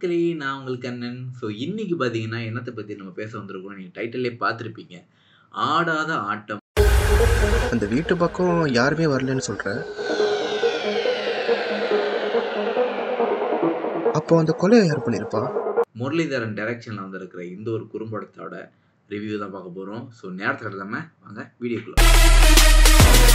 மக்களே நான் உங்களுக்கு அண்ணன் ஸோ இன்னைக்கு பார்த்தீங்கன்னா என்னத்தை பற்றி நம்ம பேச வந்திருக்கோம் நீங்கள் டைட்டிலே பார்த்துருப்பீங்க ஆடாத ஆட்டம் அந்த வீட்டு பக்கம் யாருமே வரலன்னு சொல்ற அப்போ அந்த கொலையை யார் பண்ணியிருப்பா முரளிதரன் டைரக்ஷனில் வந்திருக்கிற இந்த ஒரு குறும்படத்தோட ரிவ்யூ தான் பார்க்க போகிறோம் ஸோ நேரத்தில் இல்லாமல் வாங்க வீடியோக்குள்ள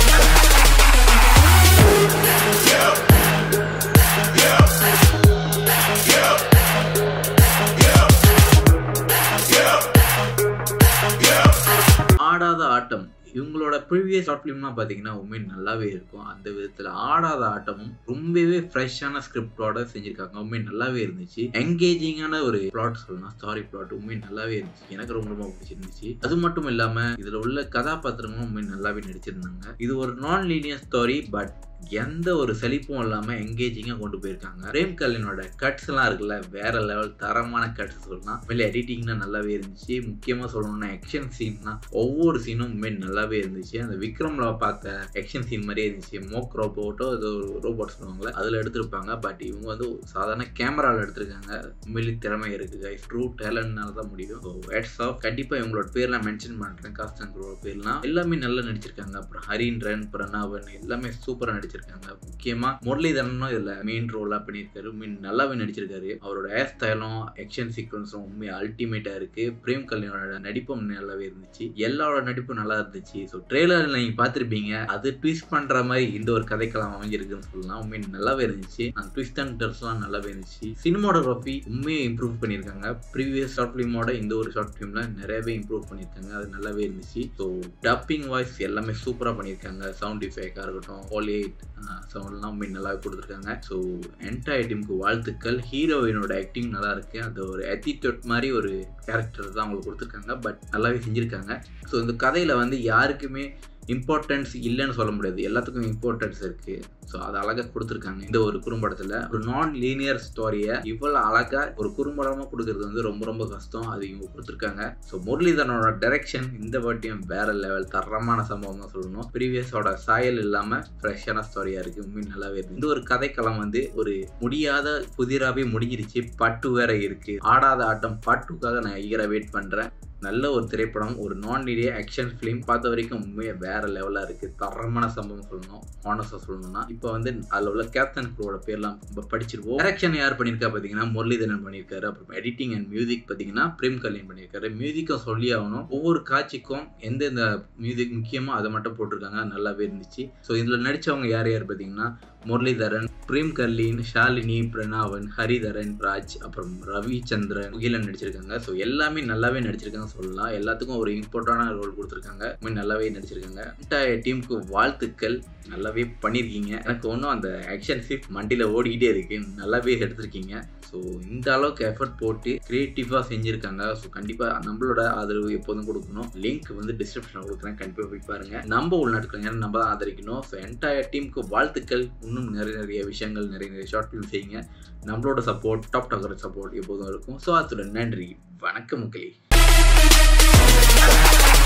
ஆடாத ஆட்டம் இவங்களோட ப்ரீவியஸ் ஷார்ட் ஃபிலிம்லாம் பார்த்தீங்கன்னா உண்மை நல்லாவே இருக்கும் அந்த விதத்தில் ஆடாத ஆட்டமும் ரொம்பவே ஃப்ரெஷ்ஷான ஸ்கிரிப்டோட செஞ்சிருக்காங்க உண்மை நல்லாவே இருந்துச்சு என்கேஜிங்கான ஒரு பிளாட் சொல்லலாம் ஸ்டாரி பிளாட் உண்மை நல்லாவே இருந்துச்சு எனக்கு ரொம்ப ரொம்ப பிடிச்சிருந்துச்சு அது மட்டும் இல்லாமல் இதில் உள்ள கதாபாத்திரங்களும் உண்மை நல்லாவே நடிச்சிருந்தாங்க இது ஒரு நான் லீனியர் ஸ்டோரி பட் எந்த ஒரு செழிப்பும் இல்லாமல் என்கேஜிங்காக கொண்டு போயிருக்காங்க பிரேம் கல்யாணோட கட்ஸ் எல்லாம் இருக்குல்ல வேற லெவல் தரமான கட்ஸ் சொல்லலாம் வெளில எடிட்டிங்னா நல்லாவே இருந்துச்சு முக்கியமாக சொல்லணும்னா ஆக்ஷன் சீன்னா ஒவ்வொரு சீனும் உண்மையை நல்லாவே இருந்துச்சு அந்த விக்ரம்ல பார்த்த ஆக்ஷன் சீன் மாதிரியே இருந்துச்சு மோக் ரோபோட்டோ ஏதோ ஒரு ரோபோட் சொல்லுவாங்களே அதில் எடுத்திருப்பாங்க பட் இவங்க வந்து சாதாரண கேமராவில் எடுத்திருக்காங்க உண்மையிலே திறமை இருக்கு கைஸ் ட்ரூ டேலண்ட்னால தான் முடியும் ஸோ ஹெட்ஸ் ஆஃப் கண்டிப்பாக இவங்களோட பேர்லாம் மென்ஷன் பண்ணுறேன் காஸ்டங்கரோட பேர்லாம் எல்லாமே நல்லா நடிச்சிருக்காங்க அப்புறம் ஹரீந்திரன் பிரணாவன் எல்லாமே சூப்பராக நடிச்சிருக்காங்க முக்கியமாக முரளிதரனும் இதில் மெயின் ரோலாக பண்ணியிருக்காரு மீன் நல்லாவே நடிச்சிருக்காரு அவரோட ஹேர் ஸ்டைலும் ஆக்ஷன் சீக்வன்ஸும் உண்மை அல்டிமேட்டாக இருக்கு பிரேம் கல்யாணோட நடிப்பும் நல்லாவே இருந்துச்சு எல்லாரோட நடிப்பும் நல்லா இருந்துச்சு ஸோ ட்ரெய்லரில் நீங்கள் பார்த்துருப்பீங்க அது ட்விஸ்ட் பண்ணுற மாதிரி இந்த ஒரு கதைக்களம் அமைஞ்சிருக்குன்னு சொல்லலாம் உண்மை நல்லாவே இருந்துச்சு அந்த ட்விஸ்ட் அண்ட் டர்ஸ்லாம் நல்லாவே இருந்துச்சு சினிமாடோகிராஃபி உண்மையை இம்ப்ரூவ் பண்ணியிருக்காங்க ப்ரீவியஸ் ஷார்ட் ஃபிலிமோட இந்த ஒரு ஷார்ட் ஃபிலிமில் நிறையவே இம்ப்ரூவ் பண்ணியிருக்காங்க அது நல்லாவே இருந்துச்சு ஸோ டப்பிங் வாய்ஸ் எல்லாமே சூப்பராக பண்ணியிருக்காங்க சவுண்ட் இஃபெக்டாக இருக்கட்டும் ஓலியேட் சவுண்ட்லாம் உண்மை நல்லாவே கொடுத்துருக்காங்க ஸோ என்டையர் டீமுக்கு வாழ்த்துக்கள் ஹீரோயினோட ஆக்டிங் நல்லா இருக்கு அது ஒரு attitude மாதிரி ஒரு கேரக்டர் தான் அவங்களுக்கு கொடுத்துருக்காங்க பட் நல்லாவே செஞ்சுருக்காங்க ஸோ இந்த கதையில் வந்து யாருக்குமே இம்பார்ட்டன்ஸ் இல்லைன்னு சொல்ல முடியாது எல்லாத்துக்கும் இம்பார்ட்டன்ஸ் இருக்கு ஸோ அது அழகாக கொடுத்துருக்காங்க இந்த ஒரு குறும்படத்தில் ஒரு நான் லீனியர் ஸ்டோரியை இவ்வளோ அழகாக ஒரு குறும்படமாக கொடுக்கறது வந்து ரொம்ப ரொம்ப கஷ்டம் அது இவங்க கொடுத்துருக்காங்க ஸோ முரளிதரனோட டைரக்ஷன் இந்த வாட்டியும் வேற லெவல் தரமான சம்பவம் தான் சொல்லணும் ப்ரீவியஸோட சாயல் இல்லாமல் ஃப்ரெஷ்ஷான ஸ்டோரியாக இருக்குது உண்மை நல்லாவே இருக்கு இந்த ஒரு கதைக்களம் வந்து ஒரு முடியாத புதிராகவே முடிஞ்சிருச்சு பட்டு வேற இருக்கு ஆடாத ஆட்டம் பட்டுக்காக நான் ஈகரை வெயிட் பண்ணுறேன் நல்ல ஒரு திரைப்படம் ஒரு நான் லீடிய ஆக்ஷன் ஃபிலிம் பார்த்த வரைக்கும் உண்மையாக வேற லெவலாக இருக்கு தரமான சம்பவம் சொல்லணும் ஹானஸாக சொல்லணும்னா இப்போ வந்து அதில் உள்ள கேப்டன் குரோட பேர்லாம் நம்ம படிச்சிருவோம் டைரக்ஷன் யார் பண்ணியிருக்கா பார்த்தீங்கன்னா முரளிதரன் பண்ணியிருக்காரு அப்புறம் எடிட்டிங் அண்ட் மியூசிக் பார்த்தீங்கன்னா பிரேம் கல்யாண் பண்ணியிருக்காரு மியூசிக்கும் சொல்லி ஆகணும் ஒவ்வொரு காட்சிக்கும் எந்தெந்த மியூசிக் முக்கியமோ அதை மட்டும் போட்டிருக்காங்க நல்லாவே இருந்துச்சு ஸோ இதில் நடித்தவங்க யார் யார் பார்த்தீங்கன்னா முரளிதரன் பிரேம் கல்லின் ஷாலினி பிரணாவன் ஹரிதரன் ராஜ் அப்புறம் ரவிச்சந்திரன் முகிலன் நடிச்சிருக்காங்க ஸோ எல்லாமே நல்லாவே நடிச்சிருக்காங்க சொல்லலாம் எல்லாத்துக்கும் ஒரு இம்பார்ட்டண்டான ரோல் கொடுத்துருக்காங்க உண்மை நல்லாவே நடிச்சிருக்காங்க என்டையர் டீமுக்கு வாழ்த்துக்கள் நல்லாவே பண்ணியிருக்கீங்க எனக்கு ஒன்றும் அந்த ஆக்ஷன் சீட் மண்டியில் ஓடிக்கிட்டே இருக்கு நல்லாவே எடுத்திருக்கீங்க ஸோ இந்த அளவுக்கு எஃபர்ட் போட்டு கிரியேட்டிவாக செஞ்சுருக்காங்க ஸோ கண்டிப்பாக நம்மளோட ஆதரவு எப்போதும் கொடுக்கணும் லிங்க் வந்து டிஸ்கிரிப்ஷனில் கொடுக்குறேன் கண்டிப்பாக போய் பாருங்க நம்ம உள்நாட்டுக்கு நம்ம தான் ஆதரிக்கணும் ஸோ என்டையர் டீமுக்கு வாழ்த்துக்கள் இன்னும் நிறைய நிறைய விஷயங்கள் நிறைய நிறைய ஷார்ட் ஃபிலிம் செய்யுங்க நம்மளோட சப்போர்ட் டாப் டாக்கர் சப்போர்ட் எப்போதும் இருக்கும் ஸோ அத்துடன் நன்றி வணக்கம் மக்களே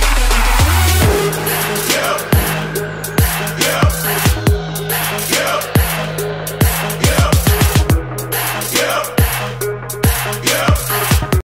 Yeah.